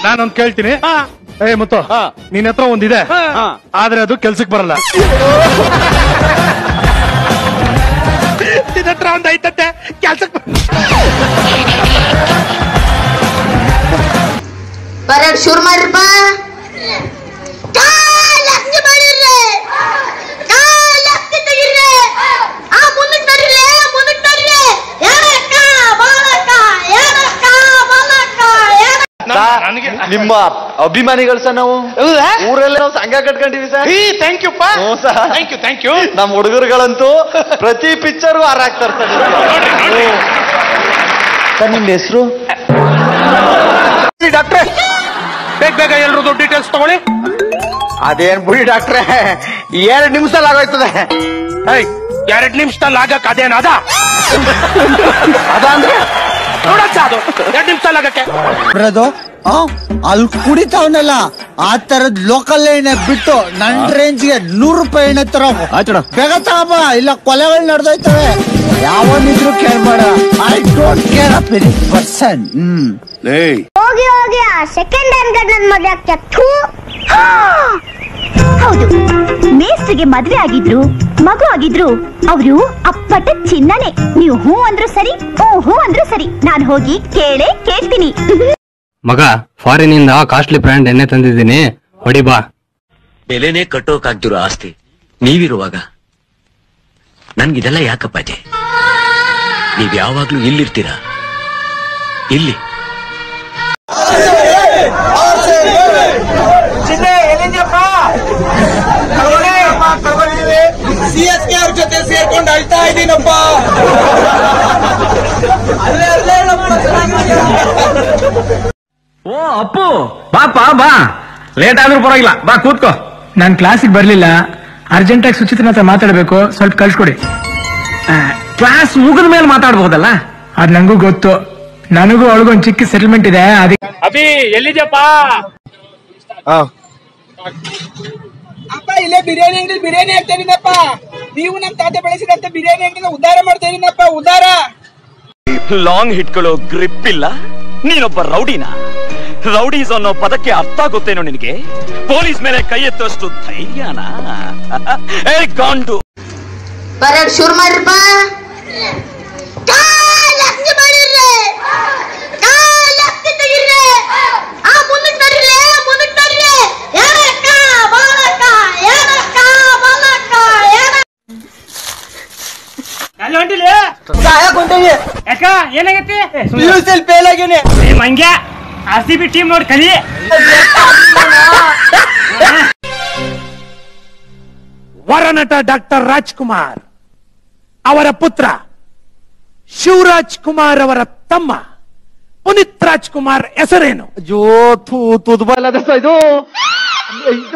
ನಾನೊಂದ್ ಕೇಳ್ತೀನಿ ಏ ಮುತ್ತು ನಿನ್ ಹತ್ರ ಒಂದಿದೆ ಆದ್ರೆ ಅದು ಕೆಲ್ಸಕ್ ಬರಲ್ಲ ನಿನ್ ಹತ್ರ ಒಂದ್ ಐತತ್ತೆ ಕೆಲ್ಸಕ್ ಬರಕ್ ಶುರು ಮಾಡ್ರಪ್ಪ ಕಾಲ್ ಹತ್ತಿ ಮಾಡಿರ್ರಿ ಕಾಲ್ ಹತ್ತಿ ತೆಗೀರ್ರಿ ಆ ಮುಂದಕ್ ನಡೀರಿ ಮುಂದಕ್ ನಡೀರಿ ಏನಕ್ಕ ಬಾಲಕ್ಕ ಏನಕ್ಕ ಬಾಲಕ್ಕ ಏನ ನನಗೆ ನಿಮ್ಮ ಅಭಿಮಾನಿಗಳು ಸರ್ ನಾವು ಊರೆಲ್ಲ ನಾವು ಸಂಘ ಕಟ್ಕೊಂಡಿವಿ ಸರ್ ಥ್ಯಾಂಕ್ ಯು ಹ್ಞೂ sir thank you thank you ನಮ್ಮ ಹುಡುಗರುಗಳಂತೂ ಪ್ರತಿ ಪಿಕ್ಚರ್ ಹಾರ ಹಾಕ್ತಾರೆ ಸರ್ ಸರ್ ನಿಮ್ ಹೆಸರು ಡಾಕ್ಟ್ರೆ ಬೇಗ ಬೇಗ ಎಲ್ರದ್ದು ಡೀಟೇಲ್ಸ್ ತಗೊಳ್ಳಿ ಅದೇನ್ ಬಿಡಿ ಡಾಕ್ಟ್ರೆ ಎರಡ್ ನಿಮಿಷದಲ್ಲಿ ಆಗೋಯ್ತದೆ ಏಯ್ ಎರಡ್ ನಿಮಿಷದಲ್ಲಿ ಆಗಕ್ ಅದೇನ ಅದ ಅದಂದ್ರೆ ನೋಡಚ್ಚ ಅದು ಎರಡ್ ನಿಮಿಷದಲ್ಲಿ ಆಗಕ್ಕೆ ಬ್ರದು ಅಲ್ಲಿ ಕುಡಿತಾವನಲ್ಲ ಆ ತರದ್ ಲೋಕಲ್ ಎಣ್ಣೆ ಬಿಟ್ಟು ನನ್ ರೇಂಜ್ಗೆ ನೂರು ರೂಪಾಯಿ ಎಣ್ಣೆ ತರ ಬೇಗ ತಗೋಬ ಇಲ್ಲ ಕೊಲೆಗಳು ನಡೆದೋಯ್ತವೆ ಯಾವನಿದ್ರು ಕೇಳ್ಬೇಡ I don't care up any person hmm ಹೋಗಿ ಹೋಗಿ ಆ ಸೆಕೆಂಡ್ ಹ್ಯಾಂಡ್ ಗಡ್ ನನ್ ಮಗ ಥೂ ಹೌದು ಮೇಸ್ಟ್ರಿಗೆ ಮದ್ವೆ ಆಗಿದ್ರು ಮಗು ಆಗಿದ್ರು ಅವರು ಅಪ್ಪಟ ಚಿನ್ನನೆ ನೀವು ಹೂ ಅಂದ್ರು ಸರಿ ಹ್ಞೂ ಹೂ ಅಂದ್ರು ಸರಿ ನಾನು ಹೋಗಿ ಕೇಳೇ ಕೇಳ್ತೀನಿ ಮಗ ಫಾರಿನಿಂದ ಕಾಸ್ಟ್ಲಿ ಬ್ರ್ಯಾಂಡ್ ಎಣ್ಣೆ ತಂದಿದ್ದೀನಿ ಹೊಡಿ ಬಾ ಬೆಲೆನೇ ಕಟ್ಟೋಕಾಗ್ದಿರೋ ಆಸ್ತಿ ನೀವಿರುವಾಗ ನನ್ಗಿದೆಲ್ಲ ಯಾಕಪ್ಪಾಜಿ ನೀವ್ ಯಾವಾಗ್ಲೂ ಇಲ್ಲಿರ್ತೀರಾ ಇಲ್ಲಿ ಸಿ ಎಸ್ ಕೆ ಅವ್ರ ಜೊತೆ ಸೇರ್ಕೊಂಡು ಅಳ್ತಾ ಇದ್ದೀನಪ್ಪ ಓ ಅಪ್ಪು ಬಾಪ ಬಾ ಲೇಟ್ ಆದ್ರೂ ಪರವಾಗಿಲ್ಲ ಬಾ ಕೂತ್ಕೋ ನಾನ್ ಕ್ಲಾಸಿಗೆ ಬರ್ಲಿಲ್ಲ ಅರ್ಜೆಂಟ್ ಆಗಿ ಸುಚಿತ್ರನ ಹತ್ರ ಮಾತಾಡ್ಬೇಕು ಸ್ವಲ್ಪ ಕಳ್ಸ್ಕೊಡಿ ಕ್ಲಾಸ್ ಮುಗಿದ ಮೇಲೆ ಮಾತಾಡ್ಬೋದಲ್ಲ ಅದ್ ನಂಗೂ ಗೊತ್ತು ನನಗೂ ಅವಳಿಗೊಂದು ಚಿಕ್ಕ ಸೆಟಲ್ಮೆಂಟ್ ಇದೆ ಅದಕ್ಕೆ ಅಭಿ ಎಲ್ಲಿದ್ಯಪ್ಪ ಅಪ್ಪ ಇಲ್ಲೇ ಬಿರಿಯಾನಿ ಅಂಗಡಿ ಬಿರಿಯಾನಿ ಹಾಕ್ತಾ ಇದೀನಪ್ಪ ನೀವು ನಮ್ ತಾತ ಬೆಳೆಸಿದಂತ ಬಿರಿಯಾನಿ ಅಂಗಡಿನ ಉದ್ಧಾರ ಮಾಡ್ತಾ ಇದೀನಪ್ಪ ಉದ್ಧಾರ ಲಾಂಗ್ ಹಿಟ್ಗಳು ಗ್ರಿಪ್ ಇಲ್ಲ ನೀನೊಬ್ಬ ರೌಡಿನ ರೌಡೀಸ್ ಅನ್ನೋ ಪದಕ್ಕೆ ಅರ್ಥ ಗೊತ್ತೇನೋ ನಿನಗೆ ಪೊಲೀಸ್ ಮೇಲೆ ಕೈ ಎತ್ತುವಷ್ಟು ಧೈರ್ಯನಾ ಏ ಗಾಂಡು ಬರಕ್ ಶುರು ಮಾಡ್ರಪ್ಪ ಕಾಲ್ ಹತ್ತಿ ಮಾಡಿರ್ರಿ ಕಾಲ್ ಹತ್ತಿ ತೆಗೀರ್ರಿ ಆ ಮುಂದಕ್ ನಡೀರಿ ಮುಂದಕ್ ನಡೀರಿ ಏನಕ್ಕ ಬಾಲಕ್ಕ ಏನಕ್ಕ ಬಾಲಕ್ಕ ಏನ ಯಾಕ ಏನಾಗೈತಿ ಫೇಲ್ ಆಗೇನೆ ಮಂಗ್ಯ ಆರ್ ಸಿ ಬಿ ಟೀಮ್ ನೋಡಿ ಕಲಿ ವರನಟ ಡಾಕ್ಟರ್ ರಾಜ್ಕುಮಾರ್ ಅವರ ಪುತ್ರ ಶಿವರಾಜ್ ಕುಮಾರ್ ಅವರ ತಮ್ಮ ಪುನೀತ್ ರಾಜ್ಕುಮಾರ್ ಹೆಸರೇನು ಅಯ್ಯೋ ಥೂ ತುದ್ಬಲ್ಲ ಇದು ಇದು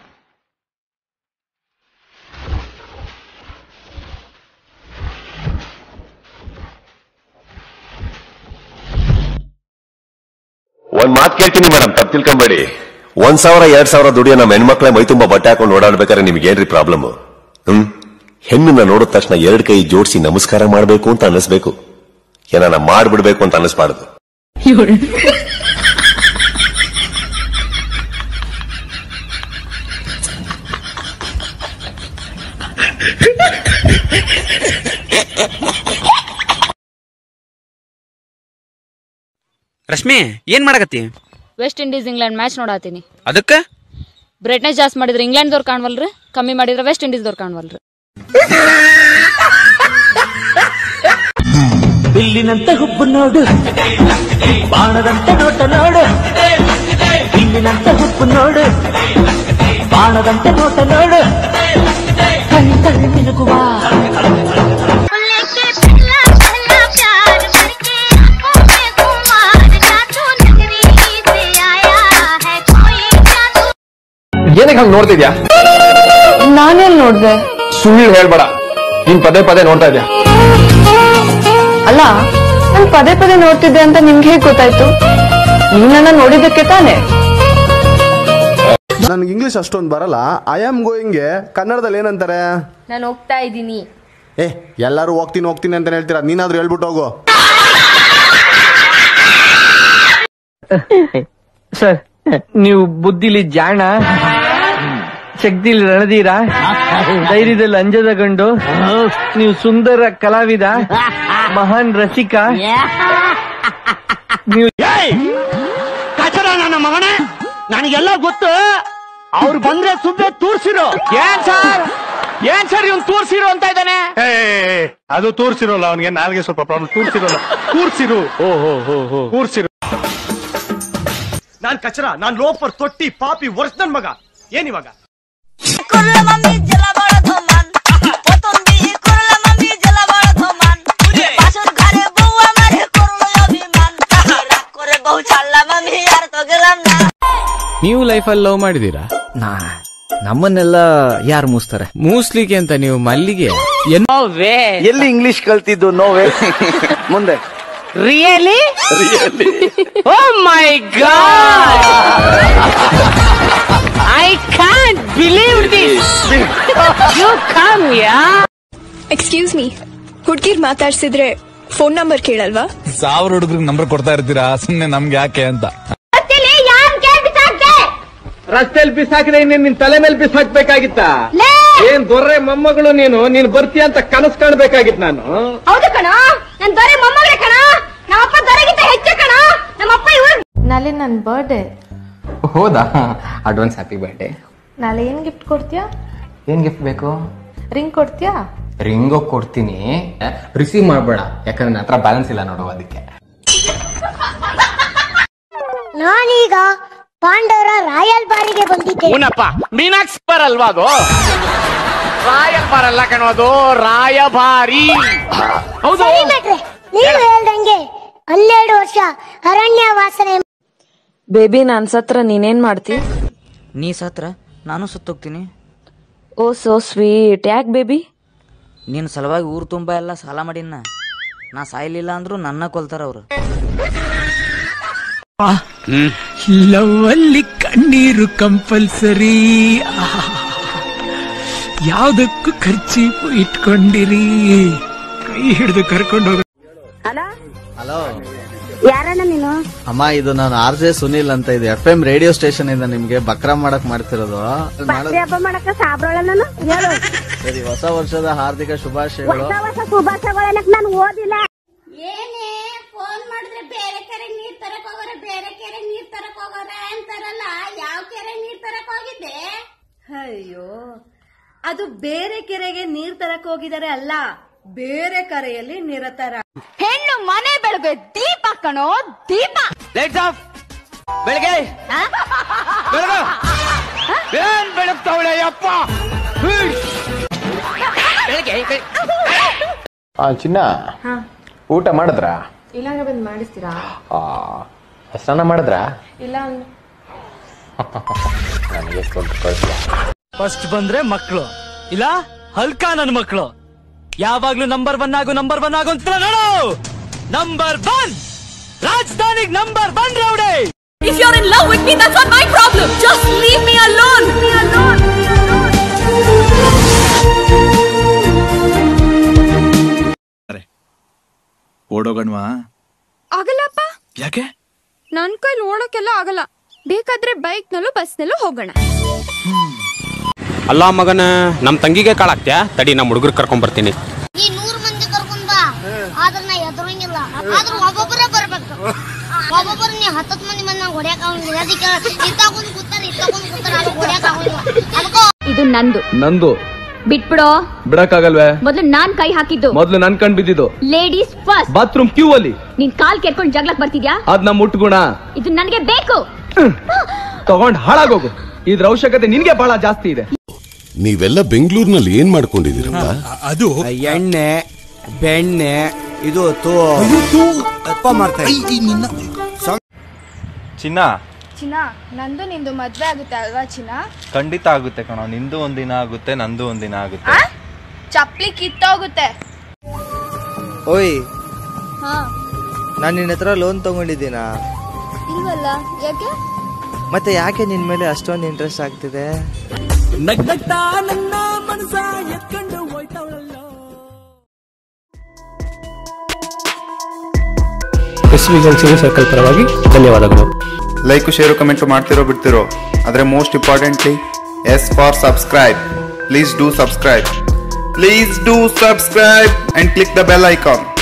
ಒಂದ್ ಮಾತು ಕೇಳ್ತೀನಿ ಮೇಡಮ್ ತಪ್ಪು ತಿಳ್ಕೊಂಬೇಡಿ ಒಂದ್ ಸಾವಿರ ಎರಡ್ ಸಾವಿರ ದುಡಿಯೋ ನಮ್ಮ ಹೆಣ್ಮಕ್ಳೆ ಮೈ ತುಂಬಾ ಬಟ್ಟೆ ಹಾಕೊಂಡು ಓಡಾಡ್ಬೇಕಾದ್ರೆ ನಿಮ್ಗೆ ಏನ್ರಿ ಪ್ರಾಬ್ಲಮ್ ಹ್ಮ್ ಹೆಣ್ಣನ್ನ ನೋಡಿದ ತಕ್ಷಣ ಎರಡ್ ಕೈ ಜೋಡಿಸಿ ನಮಸ್ಕಾರ ಮಾಡ್ಬೇಕು ಅಂತ ಅನ್ನಿಸ್ಬೇಕು ಏನಾನ ಮಾಡ್ಬಿಡ್ಬೇಕು ಅಂತ ಅನ್ನಿಸ್ಬಾರ್ದು ರಶ್ಮಿ ಏನ್ ಮಾಡಕತ್ತಿ ವೆಸ್ಟ್ ಇಂಡೀಸ್ ಇಂಗ್ಲೆಂಡ್ ಮ್ಯಾಚ್ ನೋಡಾತೀನಿ ಅದಕ್ಕ ಬ್ರೈಟ್ನೆಸ್ ಜಾಸ್ತಿ ಮಾಡಿದ್ರೆ ಇಂಗ್ಲೆಂಡ್ದವ್ರು ಕಾಣವಲ್ರಿ ಕಮ್ಮಿ ಮಾಡಿದ್ರೆ ವೆಸ್ಟ್ ಇಂಡೀಸ್ದವ್ರು ಕಾಣವಲ್ರಿ ಬಿಲ್ಲಿನಂತ ಹುಬ್ಬು ನೋಡು ಬಾಣದಂತ ನೋಟ ನೋಡು ಬಿಲ್ಲಿನಂತ ಹುಬ್ಬು ನೋಡು ಬಾಣದಂತ ನೋಟ ನೋಡು ಕಣ್ ತಳ್ಳಿ ಮಿನುಗುವ ಏನಕ್ಕೆ ಹಂಗ್ ನೋಡ್ತಿದ್ಯಾ ನಾನೇನ್ ನೋಡ್ದೆ ಸುಳ್ಳು ಹೇಳ್ಬೇಡ ನೀನ್ ಪದೇ ಪದೇ ನೋಡ್ತಾ ಇದ್ಯಾ ಅಲ್ಲ ನಾನು ಪದೇ ಪದೇ ನೋಡ್ತಿದ್ದೆ ಅಂತ ನಿಮ್ಗೆ ಹೇಗ್ ಗೊತ್ತಾಯ್ತು ನೀವ್ ನನ್ನ ನೋಡಿದ್ದಕ್ಕೆ ತಾನೆ ನನ್ಗೆ ಇಂಗ್ಲಿಷ್ ಅಷ್ಟೊಂದು ಬರಲ್ಲ ಐ ಆಮ್ ಗೋಯಿಂಗ್ಗೆ ಕನ್ನಡದಲ್ಲಿ ಏನಂತಾರೆ ನಾನು ಹೋಗ್ತಾ ಇದ್ದೀನಿ ಏ ಎಲ್ಲರೂ ಹೋಗ್ತೀನಿ ಹೋಗ್ತೀನಿ ಅಂತ ಹೇಳ್ತೀರಾ ನೀನಾದ್ರೂ ಹೇಳ್ಬಿಟ್ಟು ಹೋಗು ಸರ್ ನೀವು ಬುದ್ಧಿಲಿ ಜಾಣ ಶಕ್ತಿಲಿ ರಣಧೀರ ಧೈರ್ಯದಲ್ಲಿ ಅಂಜದ ಗಂಡು ನೀವು ಸುಂದರ ಕಲಾವಿದ ಮಹಾನ್ ರಸಿಕ ನೀವು ಕಚರ ನನ್ನ ಮಗನೇ ನನಗೆಲ್ಲ ಗೊತ್ತು ಅವ್ರು ಬಂದ್ರೆ ಸುಮ್ಮನೆ ತೂರ್ಸಿರೋ ಏನ್ ಸರ್ ಏನ್ ಸರ್ ಇವ್ನು ತೋರ್ಸಿರೋ ಅಂತ ಇದ್ದಾನೆ ಏ, ಏ, ಏ, ಅದು ತೋರ್ಸಿರೋಲ್ಲ ಅವನಿಗೆ ನಾಲ್ಗೆ ಸ್ವಲ್ಪ ಪ್ರಾಬ್ಲಮ್ ತೋರ್ಸಿರೋಲ್ಲ ಕೂರ್ಸಿರು ಕೂರ್ಸಿರು ನಾನ್ ಕಚರ ನಾನ್ ಲೋಫರ್ ತೊಟ್ಟಿ ಪಾಪಿ ವರ್ಷ ನನ್ ಮಗ ಏನಿವಾಗ ನೀವು ಲೈಫಲ್ಲಿ ಲವ್ ಮಾಡಿದೀರಾ ನಾ ನಮ್ಮನ್ನೆಲ್ಲ ಯಾರು ಮೂಸ್ತಾರೆ ಮೂಸ್ಲಿಕ್ಕೆ ಅಂತ ನೀವು ಮಲ್ಲಿಗೆ ಎಲ್ಲಿ ಇಂಗ್ಲಿಷ್ ಕಲ್ತಿದ್ದು ನೋವೇ ಮುಂದೆ really oh my god I can't believe this you come ya excuse me ಹುಡ್ಗಿರ್ ಮಾತಾಡ್ಸಿದ್ರೆ ಫೋನ್ ನಂಬರ್ ಕೇಳಲ್ವಾ ಸಾವಿರ ಹುಡುಗರಿಗೆ ನಂಬರ್ ಕೊಡ್ತಾ ಇರ್ತೀರಾ ಸುಮ್ನೆ ನಮ್ಗೆ ಯಾಕೆ ಅಂತ ರಸ್ತೆಯಲ್ಲಿ ಬಿಸಾಕಿದ್ರೆ ಇನ್ನೇನ್ ನಿನ್ ತಲೆ ಮೇಲೆ ಬಿಸಾಕ್ಬೇಕಾಗಿತ್ತ ಏನ್ ದೊರ್ರೆ ಮೊಮ್ಮಗಳು ನೀನು ನೀನ್ ಬರ್ತೀಯ ಅಂತ ಕನಸು ಕಾಣ್ಬೇಕಾಗಿತ್ ನಾನು ಹೌದು ಕಣ ನನ್ ದೊರೆ ಮೊಮ್ಮಗಳೇ ಕಣ ನಮ್ಮಪ್ಪ ದೊರೆಗಿಂತ ಹೆಚ್ಚು ಕಣ ನಮ್ಮಪ್ಪ ಇವ್ರು ನಾಳೆ ನನ್ನ ಬರ್ಡೇ ಹೌದಾ ಅಡ್ವಾನ್ಸ್ ಹ್ಯಾಪಿ ಬರ್ಡೇ ನಾಳೆ ಏನ್ ಗಿಫ್ಟ್ ಕೊಡ್ತೀಯಾ ಏನ್ ಗಿಫ್ಟ್ ಬೇಕು ರಿಂಗ್ ಕೊಡ್ತೀಯಾ ರಿಂಗೋ ಕೊಡ್ತೀನಿ ರಿಸೀವ್ ಮಾಡ್ಬೇಡ ಯಾಕಂದ್ರೆ ನನ್ನ ಹತ್ರ ಬ್ಯಾಲೆನ್ಸ್ ಇಲ್ಲ ನೋಡು ಅದಕ್ಕೆ ನಾನೀಗ ಪಾಂಡವರ ರಾಯಲ್ ಬಾರಿಗೆ ಬಂದಿದ್ದೆ ಉನಪ್ಪ ಮೀನಾಕ್ಷಿ ಬರಲ್ವಾ ಅದು ರಾಯಲ್ ಬರಲ್ಲ ಕಣೋದು ರಾಯಭಾರಿ ಹೌದು ಸರಿ ಬಿಟ್ರೆ ನೀವು ಹೇಳ್ದಂಗೆ ಹನ್ನೆರಡು ವರ್ಷ ಅರಣ್ಯ ವಾಸನೆ ಬೇಬಿ ನಾನ್ ಸತ್ರ ನೀನೇನ್ ಮಾಡ್ತಿ ನೀ ಸತ್ರ ನಾನು ಸುತ್ತೋಗ್ತೀನಿ ಓ ಸೋ ಸ್ವೀಟ್ ಯಾಕ್ ಬೇಬಿ ನಿನ್ನ ಸಲುವಾಗಿ ಊರು ತುಂಬ ಎಲ್ಲ ಸಾಲ ಮಾಡಿನ ನಾ ಸಾಯ್ಲಿಲ್ಲ ಅಂದ್ರೂ ನನ್ನ ಕೊಲ್ತಾರ ಅವ್ರು ಲವ್ ಅಲ್ಲಿ ಕಣ್ಣೀರು ಕಂಪಲ್ಸರಿ ಯಾವ್ದಕ್ಕೂ ಖರ್ಚೀಪು ಇಟ್ಕೊಂಡಿರಿ ಕೈ ಹಿಡಿದು ಕರ್ಕೊಂಡು ಹೋಗ ಹಲೋ ಯಾರಣ್ಣ ನೀನು ಅಮ್ಮ ಇದು ನಾನು ಆರ್ ಜೆ ಸುನಿಲ್ ಅಂತ ಇದು ಎಫ್ ಎಂ ರೇಡಿಯೋ ಸ್ಟೇಷನ್ ಇಂದ ನಿಮ್ಗೆ ಬಕ್ರಾ ಮಾಡಕ್ ಮಾಡ್ತಿರೋದು ಬರ್ತಡೇ ಹಬ್ಬ ಮಾಡಕ ಸಾಬ್ರಳ ನಾನು ಹೇಳು ಸರಿ ಹೊಸ ವರ್ಷದ ಹಾರ್ದಿಕ ಶುಭಾಶಯಗಳು ಹೊಸ ಹೊಸ ಶುಭಾಶಯಗಳನ್ನ ನಾನು ಓದಿಲ್ಲ ಏನೇ ಫೋನ್ ಮಾಡಿದ್ರೆ ಬೇರೆ ಕೆರೆ ನೀರ್ ತರಕ್ ಹೋಗೋರೆ ಬೇರೆ ಕೆರೆ ನೀರ್ ತರಕ್ ಹೋಗೋರೆ ಅಂತಾರಲ್ಲ ಯಾವ ಕೆರೆ ನೀರ್ ತರಕ್ ಹೋಗಿದ್ದೆ ಅಯ್ಯೋ ಅದು ಬೇರೆ ಕೆರೆಗೆ ನೀರ್ ತರಕ್ ಹೋಗಿದ್ದಾರೆ ಅಲ್ಲ ಬೇರೆ ಕರೆಯಲ್ಲಿ ನಿರತರ ಹೆಣ್ಣು ಮನೆ ಬೆಳಗ್ಗೆ ದೀಪ ಕಣೋ ದೀಪ ಲೈಟ್ಸ್ ಆಫ್ ಬೆಳಗ್ಗೆ ಬೆಳಗ ಏನ್ ಬೆಳಗ್ತಾವಳೆ ಅಪ್ಪ ಬೆಳಗ್ಗೆ ಆ ಚಿನ್ನ ಊಟ ಮಾಡಿದ್ರಾ ಇಲ್ಲ ಬಂದ್ ಮಾಡಿಸ್ತೀರಾ ಆ, ಸ್ನಾನ ಮಾಡಿದ್ರಾ ಇಲ್ಲ ಅಂದ್ರೆ ನನಗೆ ದೊಡ್ಡ ಕಳ್ಸಿಲ್ಲ ಫಸ್ಟ್ ಬಂದ್ರೆ ಮಕ್ಕಳು ಇಲ್ಲ ಹಲ್ಕಾ ನನ್ ಮಕ್ಕಳು ಯಾವಾಗ್ಲೂ ನಂಬರ್ ಒನ್ ಆಗು ನಂಬರ್ ಒನ್ ಆಗು ಅಂತ ನೋಡು ನಂಬರ್ ಒನ್ ರಾಜಧಾನಿಗ್ number one rowdy If you're in love with me, that's not my problem. Just leave me alone. Me alone. ಓಡೋಗಣ್ವಾ ಆಗಲ್ಲಪ್ಪ ಯಾಕೆ ನನ್ ಕೈಲಿ ಓಡೋಕೆಲ್ಲ ಆಗಲ್ಲ ಬೇಕಾದ್ರೆ ಬೈಕ್ ನಲ್ಲೂ ಬಸ್ ನಲ್ಲೂ ಹೋಗೋಣ ಅಲ್ಲ ಮಗನ ನಮ್ ತಂಗಿಗೆ ಕಾಳಾಕ್ತ್ಯಾ ತಡಿ ನಮ್ಮ ಹುಡುಗರು ಕರ್ಕೊಂಡ್ ಬರ್ತೀನಿ ನೀ ನೂರ್ ಮಂದಿ ಕರ್ಕೊಂಡ್ ಬಾ ಆದ್ರ ನಾ ಎದುರಂಗಿಲ್ಲ ಆದ್ರ ಒಬ್ಬೊಬ್ಬರೇ ಬರ್ಬೇಕು ಒಬ್ಬೊಬ್ಬರು ನೀ ಹತ್ತತ್ ಮಂದಿ ಮಂದಿ ನಂಗೆ ಹೊಡ್ಯಾಕ ಆಗಂಗಿಲ್ಲ ಅದಕ್ಕೆ ಇತ್ತಾಗೊಂದು ಕೂತಾರ ಇತ್ತಾಗೊಂದು ಕೂತಾರ ಅದು ಹೊಡ್ಯಾಕ ಆಗಂಗಿಲ್ಲ ಅದಕ್ಕೋ ಇದು ನಂದು ನಂದು ಬಿಟ್ಬಿಡೋ ಬಿಡಕ್ಕಾಗಲ್ವೇ ಮೊದ್ಲು ನಾನ್ ಕೈ ಹಾಕಿದ್ದು ಮೊದ್ಲು ನನ್ ಕಣ್ ಬಿದ್ದಿದ್ದು ಲೇಡೀಸ್ ಫಸ್ಟ್ ಬಾತ್ರೂಮ್ ಕ್ಯೂ ಅಲ್ಲಿ ನಿನ್ ಕಾಲ್ ಕೆರ್ಕೊಂಡ್ ಜಗ್ಲಕ್ ಬರ್ತಿದ್ಯಾ ಅದ್ ನಮ್ಮ ಮುಟ್ಗುಣ ಇದು ನನ್ಗೆ ಬೇಕು ತಗೊಂಡ್ ಹಾಳಾಗೋಗು ಇದ್ರ ಅವಶ್ಯಕತೆ ನಿನ್ಗೆ ಬಹಳ ಜಾಸ್ತಿ ಇದೆ ನೀವೆಲ್ಲ ಬೆಂಗಳೂರಿನಲ್ಲಿ ಏನ್ ಮಾಡ್ಕೊಂಡಿದ್ದೀರಪ್ಪ ಅದು ಎಣ್ಣೆ ಬೆಣ್ಣೆ ಇದು ತಪ್ಪ ಮಾಡ್ತಾ ಚಿನ್ನ ಚಿನ್ನ ನಂದು ನಿಂದು ಮದ್ವೆ ಆಗುತ್ತೆ ಅಲ್ವಾ ಚಿನ್ನ ಖಂಡಿತ ಆಗುತ್ತೆ ಕಣೋ ನಿಂದು ಒಂದಿನ ಆಗುತ್ತೆ ನಂದು ಒಂದಿನ ಆಗುತ್ತೆ ಆ? ಚಪ್ಲಿ ಕಿತ್ತೋಗುತ್ತೆ ಓಯ್ ಹಾ ನಾನು ನಿನ್ನ ಹತ್ರ ಲೋನ್ ತಗೊಂಡಿದ್ದೀನಾ ಇಲ್ವಲ್ಲ ಯಾಕೆ ಮತ್ತೆ ಯಾಕೆ ನಿನ್ ಮೇಲೆ ಅಷ್ಟೊಂದು ಇಂಟ್ರೆಸ್ಟ್ ಆಗ್ತಿದೆ ನಗ್ನಗ್ತಾ ನನ್ನ ಮನಸ ಎತ್ಕೊಂಡು ಹೋಯ್ತವಳಲ್ಲ ಎಸ್ ವಿ ಸರ್ಕಲ್ ಪರವಾಗಿ ಧನ್ಯವಾದಗಳು ಲೈಕ್ ಶೇರು ಕಮೆಂಟ್ ಮಾಡ್ತಿರೋ ಬಿಡ್ತಿರೋ ಆದರೆ most importantly as for subscribe please do subscribe please do subscribe and click the bell icon